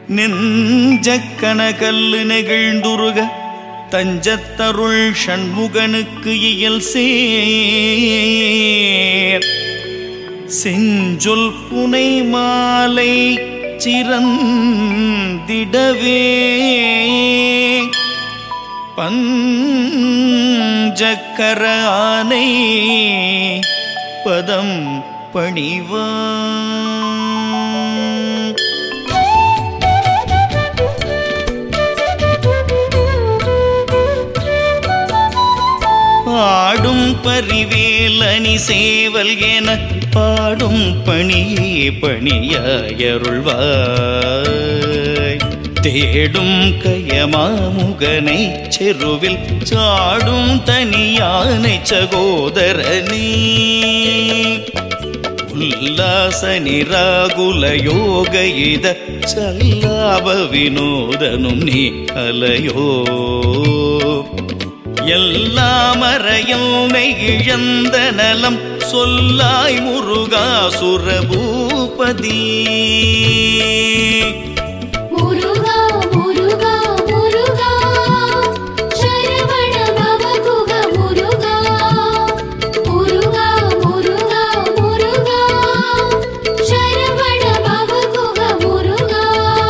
நெஞ்சக்கனகல்லு நெகிழ்ந்துருக தஞ்சத்தருள் ஷண்முகனுக்கு இயல் சேர் செஞ்சொல் புனை மாலை சிறந்திடவே பஞ்சக்கர ஆனை பதம் பணிவா ஆடும் பரிவேலனி சேவல் என பாடும் பணியே பணியாயருள்வாய் தேடும் கயமாமுகனை செருவில் சாடும் தனியானை சகோதரனே உல்லாச நிராகுல யோக இத சல்லாப வினோதனும் நீ அலையோ எல்லாமறையும் இழந்த நலம் சொல்லாய் முருகா சுரபூபதி முருகா முருகா முருகா சரவண பவகுக முருகா முருகா முருகா முருகா சரவண பவகுக முருகா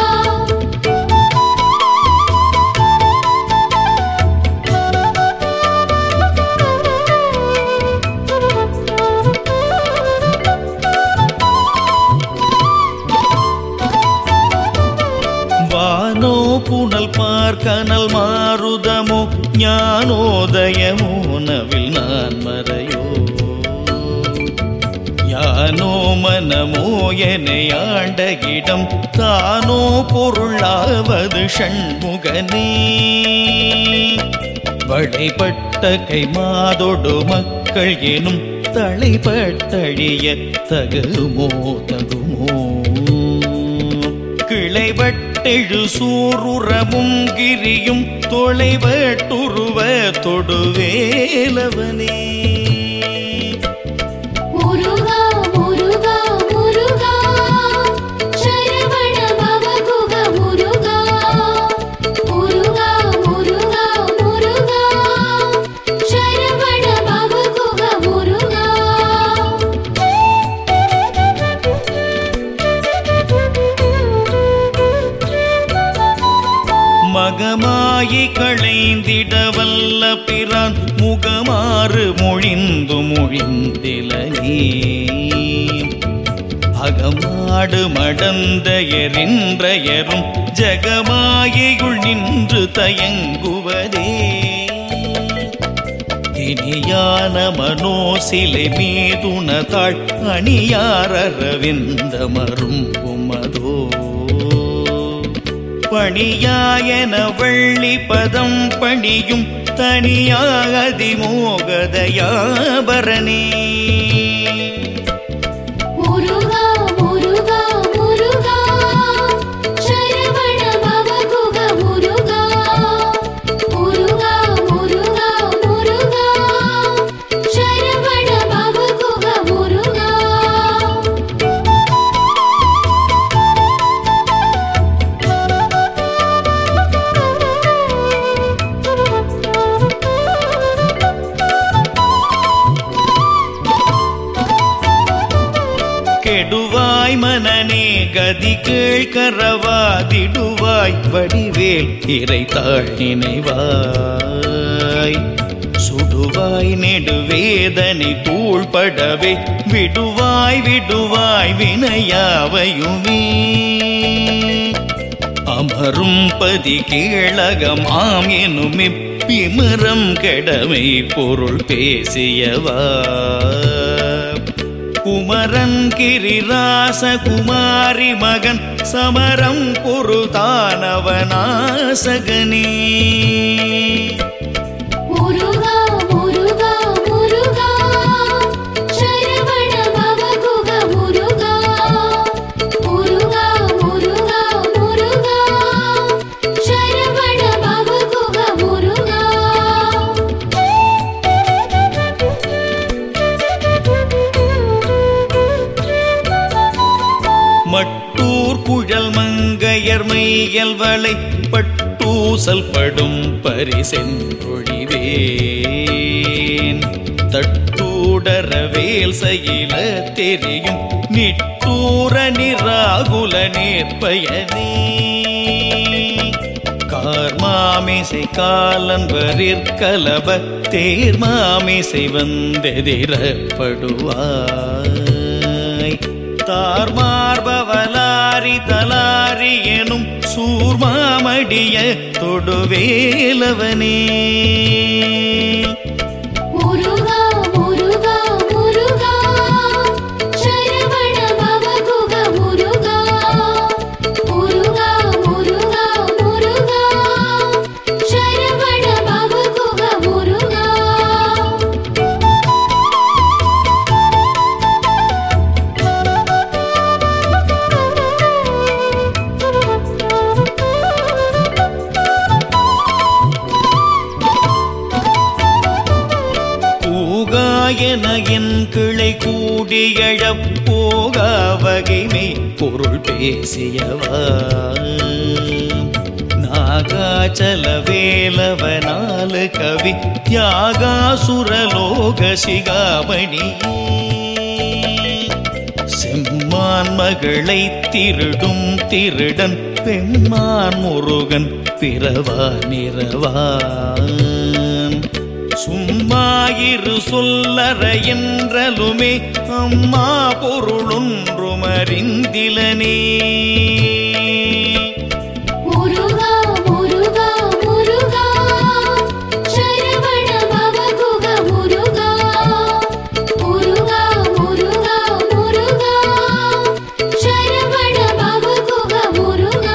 வானோ புனல் பார்க்கனல் மாருதமோ ஞானோதயமோ நவில் நான் மறையோ யானோ மனமோ என்னை ஆண்ட இடம் தானோ பொருளாவது ஷண்முகனே வளைபட்ட கை மாதொடு மக்கள் எனும் தலைப்பட்டழிய தகுமோ தகுமோ கிளைவட்டெழு சூருரமும் கிரியும் தொலைவட்டுருவ தொடுவேலவனே முருகா முருகா முருகா சரவண பவகுக முருகா முருகா முருகா முருகா சரவண பவகுக முருகா மகமாயி களைந்திட வல்ல பிரான் முகமாறு மொழிந்து மொழிந்தில நீ அகமாடு மடந்த எரின்றயரும் ஜகமாயியுள் நின்று தயங்குவதே இனியான மனோசிலை மீதுனதாள் அணியாரவிந்த மரும்புமதோ பணியாயன வள்ளி பதம் பணியும் தனியாகதிமோகதயாபரணே முருகா முருகா முருகா சரவண பவகுக முருகா முருகா முருகா முருகா சரவண பவகுக முருகா கெடுவாய் மனநே கதி கேழ்கரவாதிடுவாய் வடிவேல் இறை தாழ் நினைவாய் சுடுவாய் நெடுவேதனை தூள்படவே விடுவாய் விடுவாய் வினையாவையுமே அமரும் பதி கீழகமாம் எனும் இப்பிமரம் கெடமை பொருள் பேசியவா குமரன் கிரிராச குமாரி மகன் சமரம் பொருதானவனாசகனே முருகா முருகா முருகா சரவண பவகுக முருகா முருகா முருகா முருகா சரவண பவகுக முருகா மட்டூர் குழல் மங்கையர் மையல்வளை பட்டூசல் படும் பரிசென்றொழிவேன் தட்டூடர வேல் சயில தெரியும் நிட்டூர நிராகுல நேர்பயனே கார்மாமிசை காலன்பரிற்கலப தேர்மாமிசை வந்தெதிரப்படுவாய் தார்மார்பவலாரி தலாரி எனும் சூர்மாமடிய தொடுவேலவனே முருகா முருகா முருகா சரவண பவகுக முருகா முருகா முருகா முருகா சரவண பவகுக முருகா பூகாயன என் கிளை கூடியழப் போகா வகைமை பொருள் பேசியவா நாகாச்சல வேலவனாலு கவி தியாகாசுரலோக சிகாமணி செம்மான் மகளை திருடும் திருடன் பெம்மான் முருகன் பிறவா நிறவான் சும்மாயிரு சொல்லற என்றலுமே அம்மா பொருளொன்றும் அறிந்திலனே முருகா முருகா முருகா சரவண பவகுக முருகா முருகா முருகா முருகா சரவண பவகுக முருகா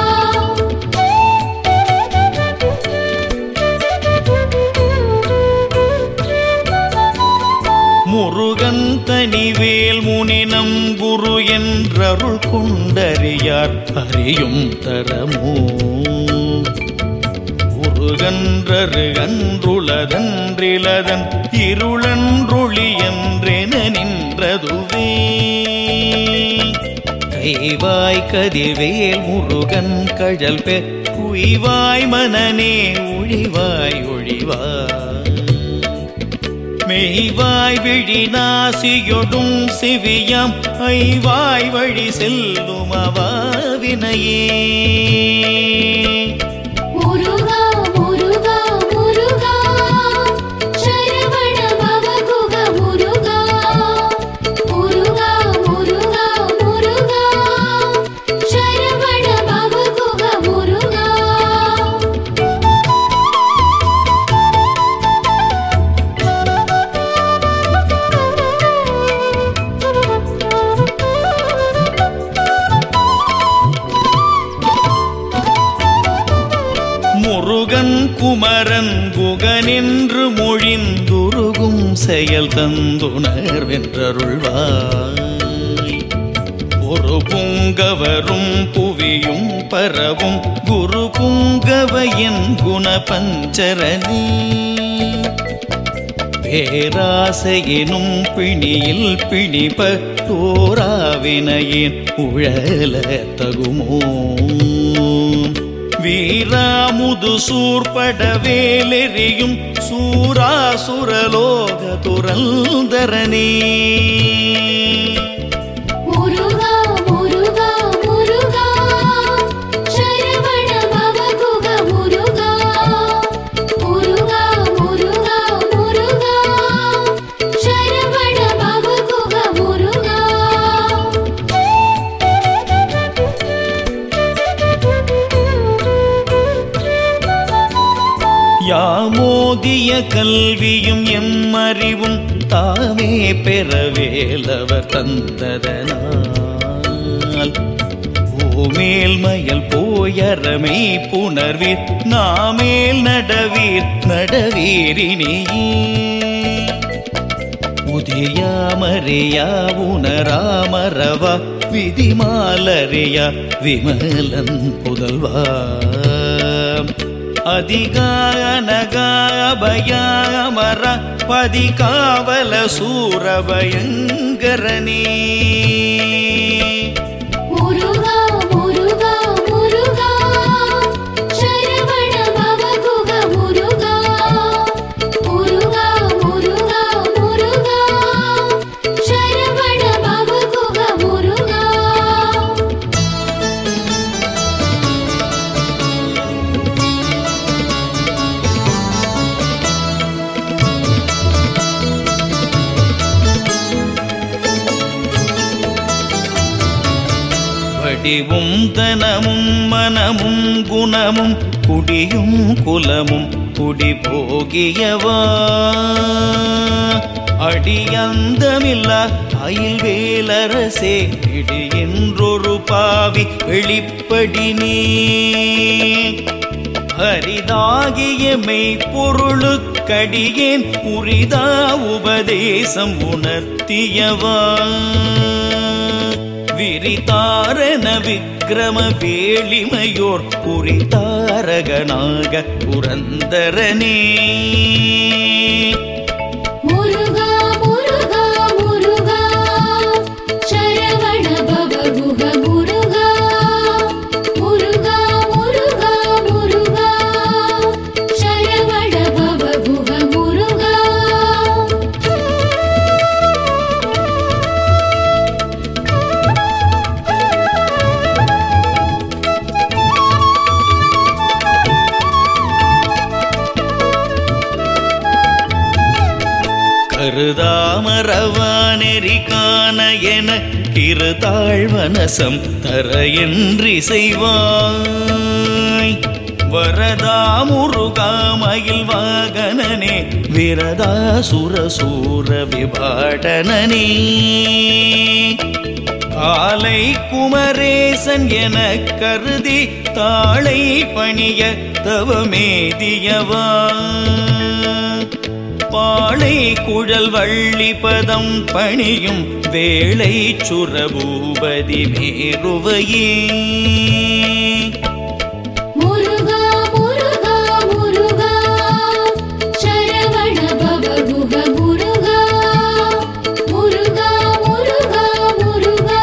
முருகன் தனிவேல் முனினம் குரு என்றருள் கொண்டறியார் அறியும் தரமோ முருகன்றரு அன்றுளதன்றிலதன் இருளன்றொளி என்றென நின்றதுவே கைவாய் கதிர்வேல் முருகன் கழல் பெ குய்வாய் மனநே ஒழிவாய் ஒழிவாய் மெய்வாய் விழி நாசியொடும் செவியாம் ஐவாய் வழி செல்லும் அவாவினையே முருகா முருகா முருகா சரவண பவகுக முருகா முருகா முருகா முருகா சரவண பவகுக முருகா முருகன் குமரன் குகனென்று மொழிந்துருகும் செயல் தந்துணர்வென்றருள்வாய் ஒரு புங்கவரும் புவியும் பரவும் குரு புங்கவையன் குண பஞ்சரணி பேராசையினும் பிணியில் பிணிபட்டோராவினையின் உழல தகுமோ வீராமுது சூர்பட வேலெறியும் சூராசுரலோக துரல்தரனே முருகா முருகா முருகா சரவண பவகுக முருகா முருகா முருகா முருகா சரவண பவகுக முருகா யாமோதிய கல்வியும் எம்மறிவும் தாமே பெறவேலவர் தந்ததனால் ஓமேல் மயல் போயறமை புணர்வீர் நாமேல் நடவீர் நடவீரினியே உதயாமறியா உணராமரவா விதிமாலறியா விமலன் புதல்வா அதிகானகாபயாமர பதிகாவல சூரபயங்கரனே முருகா வடிவும் தனமும் மனமும் குணமும் குடியும் குலமும் குடி போகியவா அடியந்தமில்லா அயில் வேலரசே இடி என்றொரு பாவி வெளிப்படி நீ அரிதாகிய மெய்ப்பொருளுக்கடியேன் உரிதா உபதேசம் உணர்த்தியவா விரிதாரண விக்கிரம வேளிமையோர் புரிதாரகனாக புரந்தரனே முருகா முருகா முருகா சரவண பவகுக முருகா முருகா முருகா முருகா சரவண பவகுக முருகா கருதாமரவானெறி காண என கிருதாழ்வனசம் தர என்றி செய்வாய் வரதா முருகாமயில் வாகனனே விரதா சுரசூர விபாடனனே காலை குமரேசன் என கருதி தாளை பணிய தவமேதியவா பாளை குழல் வள்ளி பதம் பணியும் வேளை சுரபூபதி மேருவையே முருகா முருகா முருகா சரவண பவகுக முருகா முருகா முருகா முருகா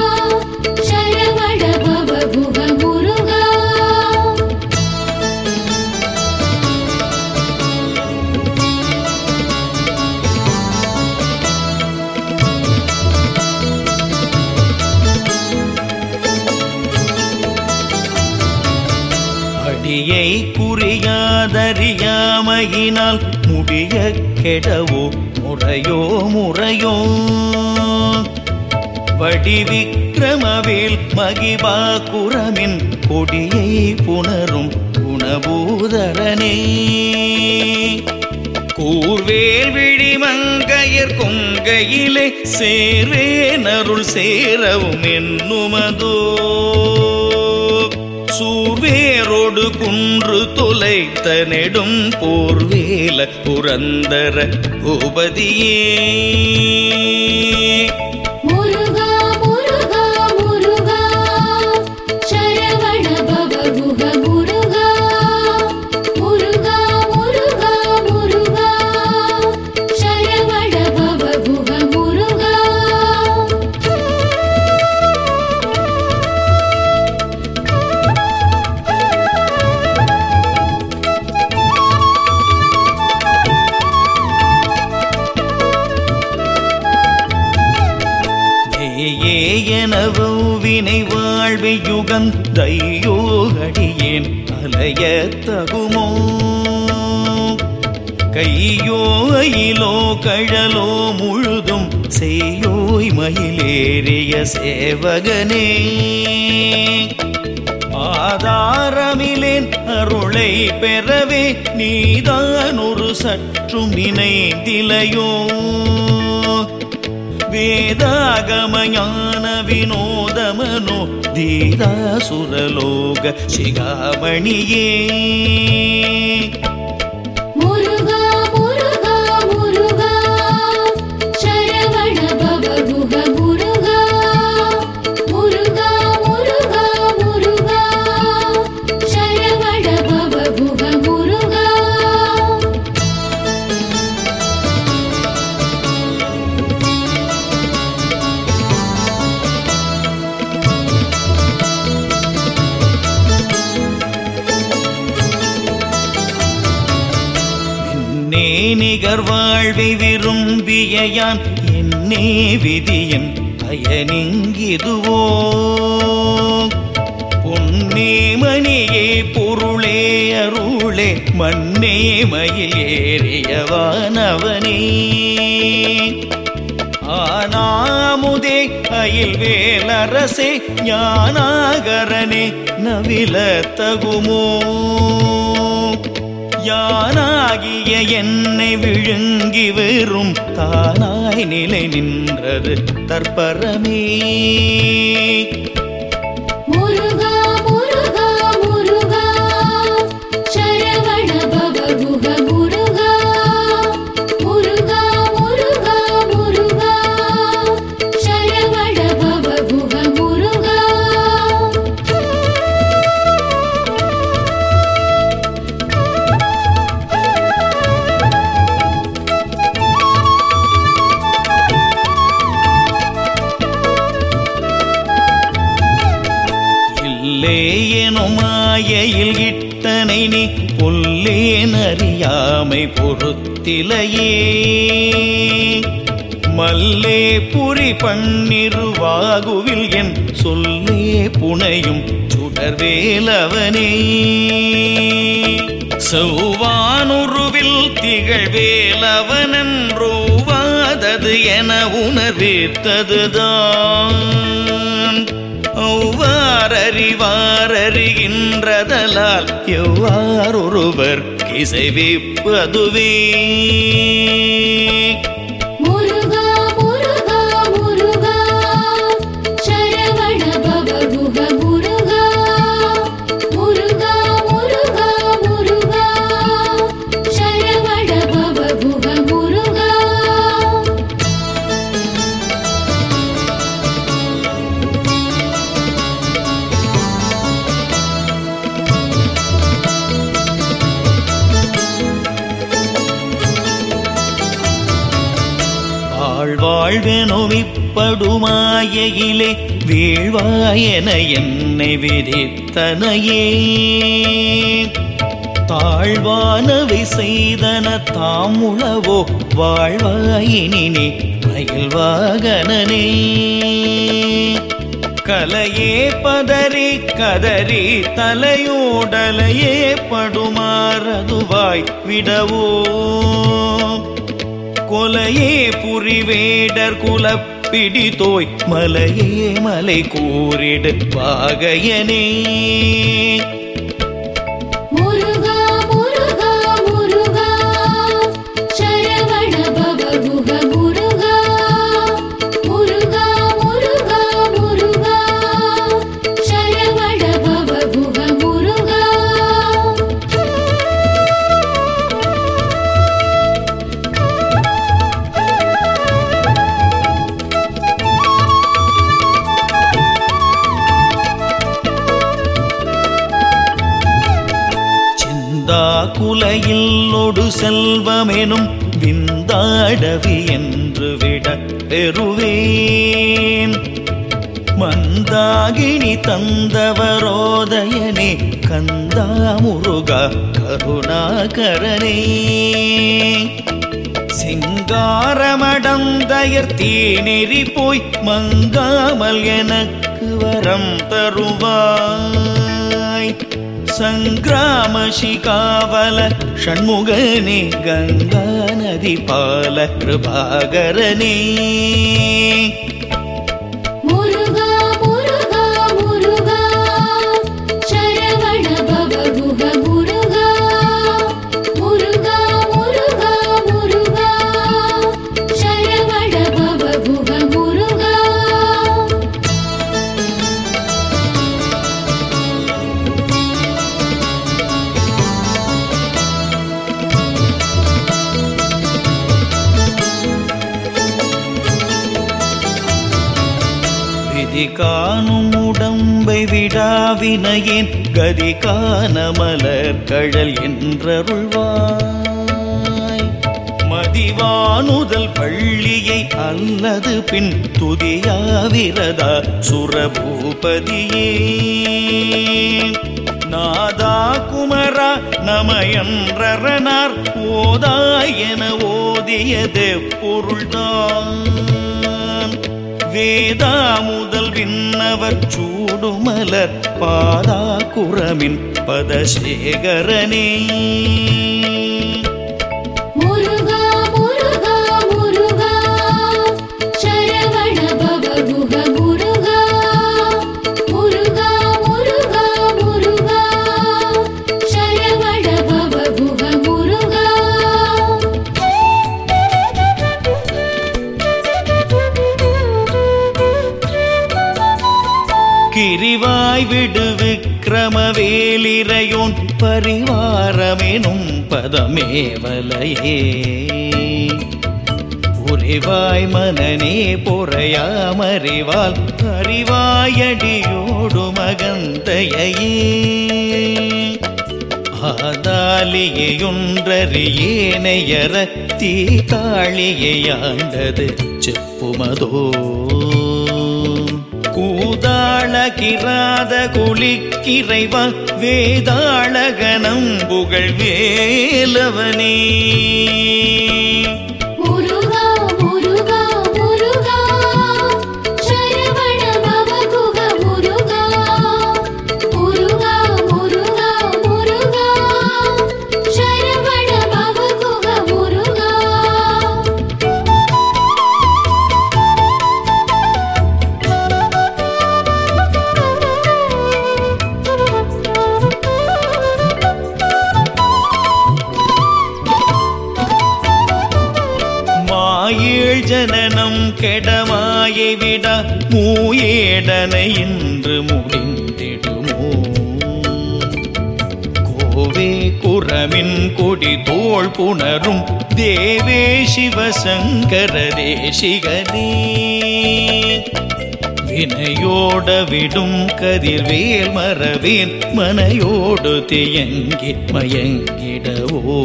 சரவண பவகுக முருகா அடியை குறியாதறியாமையினால் முடிய கெடவோ முறையோ முறையோ வடிவிக்கிரமவேல் மகிபா குரமின் கொடியை புணரும் குணபூதரனே கூர்வேல் விழிமங்கையர் கொங்கையிலே சேர்வேனருள் சேரவும் என்னுமதோ சூர்வேரோடு குன்று தொலைத்த நெடும் போர்வேல புரந்தர பூபதியே முருகா முருகா முருகா சரவண பவகுக முருகா முருகா முருகா முருகா சரவண பவகுக முருகா ஏயே எனவோ வினை வாழ்வி யுகந்தையோ அடியேன் அலைய தகுமோ கையோ அயிலோ கழலோ முழுதும் செய்யோய் மயிலேறிய சேவகனே ஆதாரமிலேன் அருளை பெறவே நீதான் ஒரு சற்றும் நினைந்திலையோ வேதாகமஞான வினோதமனோ தீராசுரலோக சிகாமணியே முருகா முருகா முருகா சரவண பவகுக முருகா முருகா முருகா முருகா சரவண பவகுக முருகா என்னே நிகர் வாழ்வை விரும்பிய யான் என்னே விதியன் பயனிங்கிதுவோ பொன்னே மணியே பொருளே அருளே மண்ணே மயில் ஏறியவானவனே ஆனாமுதே அயில் வேலரசே ஞானாகரனே நவில தகுமோ யானாகிய என்னை விழுங்கி வெறும் தானாய் நிலை நின்றது தற்பரமே முருகா முருகா முருகா சரவண பவ குஹ முருகா முருகா முருகா முருகா சரவண பவ குஹ முருகா இல்லே எனும் மாயையில் இட்டனை நீ புல்லேன் அறியாமை பொறுத்திலையே மல்லே புரி பன்னிருவாகுவில் என் சொல்லே புனையும் சுடர்வேலவனே செவ்வானுருவில் திகழ்வேலவனன்றோவாதது என உணர்வித்ததுதான் ஒவ்வாறறிவாரறிகின்றதலால் எவ்வாறொருவர் கிசைவிப்பதுவே முருகா முருகா முருகா சரவண பவ குஹ முருகா முருகா முருகா முருகா சரவண பவ குஹ முருகா ஆழ்வாழ்வெனுமிப்படுமாயிலே வீழ்வாயென என்னை விதித்தனையே தாழ்வானவை செய்தன தாம் உளவோ வாழ்வாயினினே மயில்வாகனனே கலையே பதறி கதறி தலையோடலையே படுமாறதுவாய் விடவோ கொலையே புரிவேடர் குலப்பிடி தோய் மலையே மலை கூறிடு பாகையனே முருகா முருகா முருகா சரவண பவ குஹ முருகா முருகா முருகா முருகா சரவண பவ குஹ முருகா சிந்தா குலையில்லொடு செல்வமெனும் விந்தாடவி என்று விட பெறுவேன் மந்தாகினி தந்தவரோதயனே கந்தா முருகா கருணாகரனே சிங்காரமடந்தயர் தீநெறி போய் மங்காமல் எனக்கு வரம் தருவாய் சங்கிராம சிகாவல ஷண்முகனே கங்கா நதி பால கிருபாகரனே முருகா முருகா முருகா சரவண பவ குஹ முருகா முருகா முருகா முருகா சரவண பவ குஹ முருகா விதி காணும் உடம்பை விடாவினையேன் கதி காண மலர் கழல் என்றருள்வாய் மதிவானுதல் பள்ளியை அல்லது பின் துதியாவிரதா சுரபூபதியே நாதா குமரா நமயன்றரனார் ஓதாய் என ஓதியது பொருள்தான் வேதா முதல் விண்ணவர் சூடுமலர் பாதா குரமின் பதசேகரனே முருகா முருகா முருகா சரவண பவ குஹ விடு விக்கிரமவேலிரையோன் பரிவாரமெனும் பதமேவலையே புரிவாய் மனநே பொறையாமறிவால் அறிவாயடியோடு மகந்தையே ஆதாலியொன்றறியேனையற தீ காளியாண்டது செப்புமதோ கூதாள கிராத குளிக்கிறைவ வேதாளகனம் புகழ் வேலவனே முருகா முருகா முருகா சரவண பவகுக முருகா முருகா முருகா முருகா சரவண பவகுக முருகா மாயேழ் ஜனனம் கெடமாயை விட மூயேடனை இன்று முடிந்திடுமோ கோவே குரமின் கொடி தோள் புணரும் தேவே சிவசங்கர தேசிகனே வினையோட விடும் கதிர்வேல் மரவேல் மனையோடு தியங்கி மயங்கிடவோ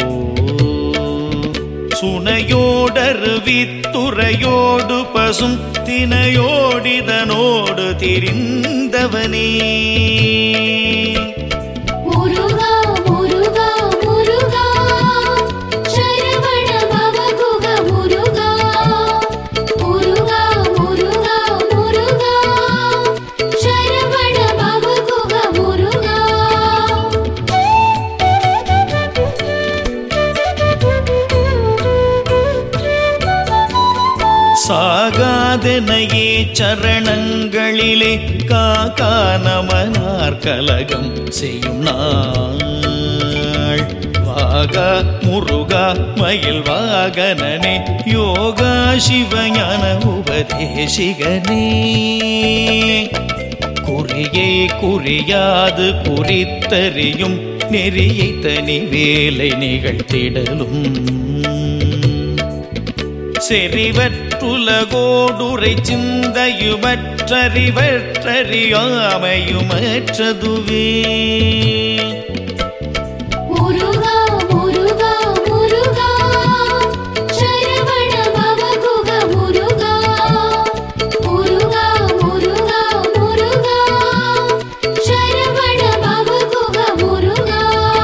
சுனையோடரு வித்துறையோடு பசும் தினையோடிதனோடு திரிந்தவனே முருகா முருகா முருகா சரவண பவகுக முருகா முருகா முருகா முருகா சரவண பவகுக முருகா சாகாதனையே சரணங்களிலே காக்கா நமனார் கலகம் செய்யும் நாள் வாகா முருகா மயில் வாகனனே யோகா சிவஞான உபதேசிகனே குறியை குறியாது குறித்தறியும் நெறியை தனி வேலை நிகழ்த்திடலும் செறிவற்றுலகோடுரை சிந்தையுமற்றறிவற்றறியாமையுமற்றதுவே முருகா முருகா முருகா சரவண பவகுக முருகா முருகா முருகா முருகா சரவண பவகுக முருகா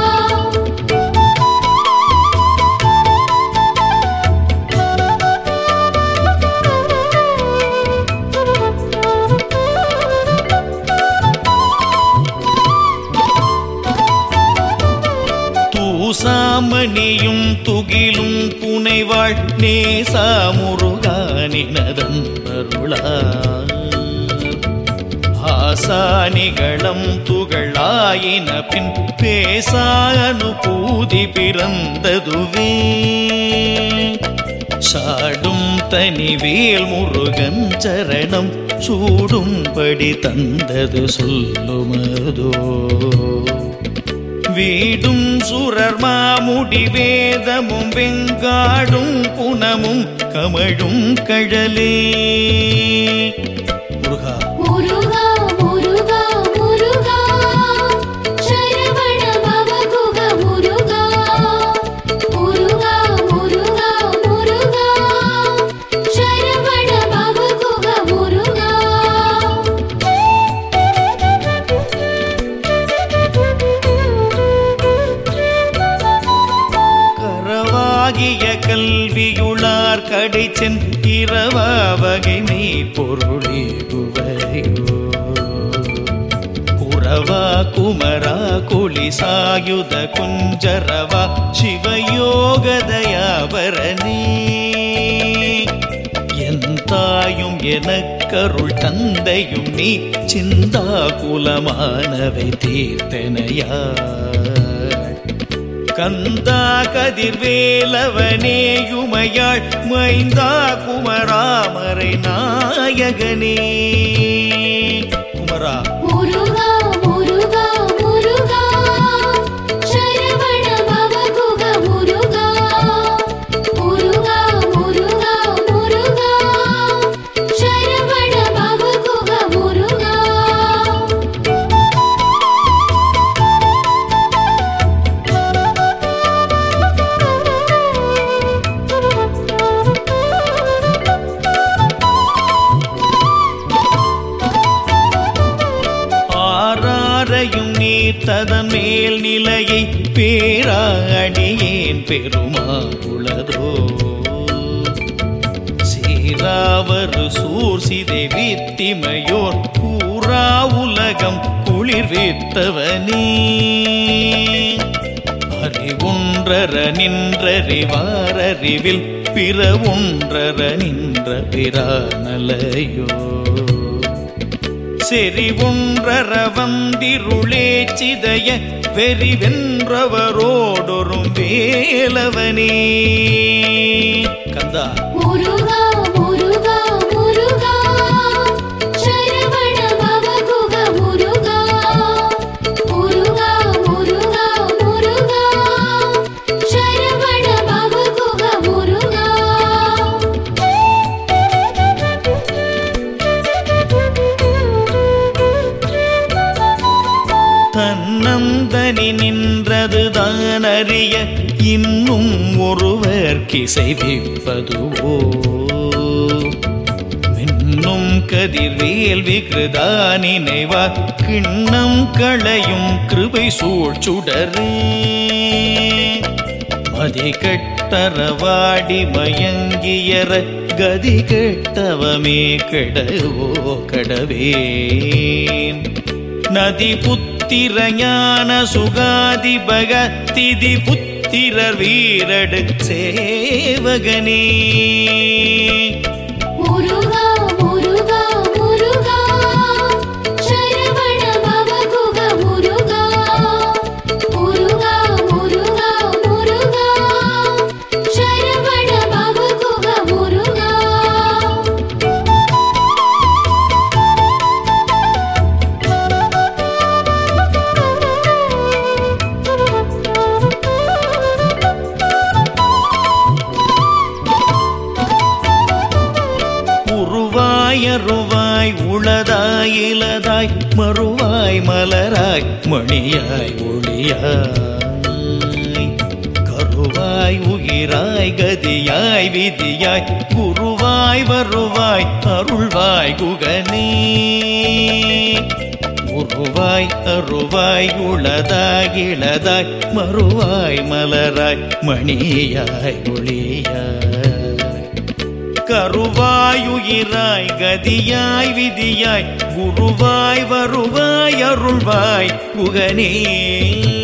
தூசாமணியும் துகிலும் புனைவாள் நேசா முருகானினதன் அருளார் ஆசானிகளம் துகளாயின பின் பேசா அனுபூதி பிறந்ததுவே சாடும் தனிவேல் முருகன் சரணம் சூடும்படி தந்தது சொல்லுமதோ வீடும் சுரர் மாமுடி வேதமும் வெங்காடும் புனமும் கமழும் கழலே முருகா முருகா முருகா முருகா சரவண பவகுக முருகா முருகா முருகா முருகா சரவண பவகுக முருகா கரவாகிய கல்வியுளார் கடை சென்றிரவா வகை மெய் பொருளே குவரையோ குரவா குமரா குளி சாயுத குஞ்சரவா சிவயோகதயாபரணே என் தாயும் எனக்கருள் தந்தையும் நீ சிந்தா குலமானவை தீர்த்தனையாள் கந்தா கதிர்வேலவனேயுமையாள் மைந்தா குமராமரை நாயகனே குமரா முருகா பாறையும் நீர் ததன் மேல் நிலையை பேரா அடியேன் பெருமாகுளதோ சீராவரு சூர்சிதை வித்திமையோர் கூறா உலகம் குளிர்வித்தவனே அறிவுன்றர நின்றறிவாரறிவில் பிற ஒன்றர நின்ற பிரானலையோ செறி ஒன்றர வந்திருளே சிதைய வெறி வென்றவரோடொரும் வேலவனே கந்தா முருகா முருகா முருகா சரவண பவகுக முருகா முருகா முருகா முருகா சரவண பவகுக முருகா தன்னந்தனி நின்றது தானறிய இன்னும் ஒருவர் கிசைவிப்பதுவோ மின்னும் கதிர்வேல் விகிருதா நினைவா கிண்ணம் களையும் கிருபை சூழ்ச்சுடரே மதி கெட்டரவாடி மயங்கியற கதி கெட்டவமே கெடவோ கடவேன் நதி புத்திர ஞான சுகாதி பகத்திதி புத்திரர் வீரடு சேவகனே முருகா முருகா முருகா சரவண பவகுக முருகா முருகா முருகா முருகா சரவண பவகுக முருகா உருவாய் அருவாய் உளதாய் இலதாய் மறுவாய் மலராய் மணியாய் ஒளியாய் கருவாய் உயிராய் கதியாய் விதியாய் குருவாய் வருவாய் அருள்வாய் குகனே உருவாய் அருவாய் உளதாய் இளதாய் மறுவாய் மலராய் மணியாய் ஒளியாய் கருவாயுயிராய் கதியாய் விதியாய் குருவாய் வருவாய் அருள்வாய் புகனே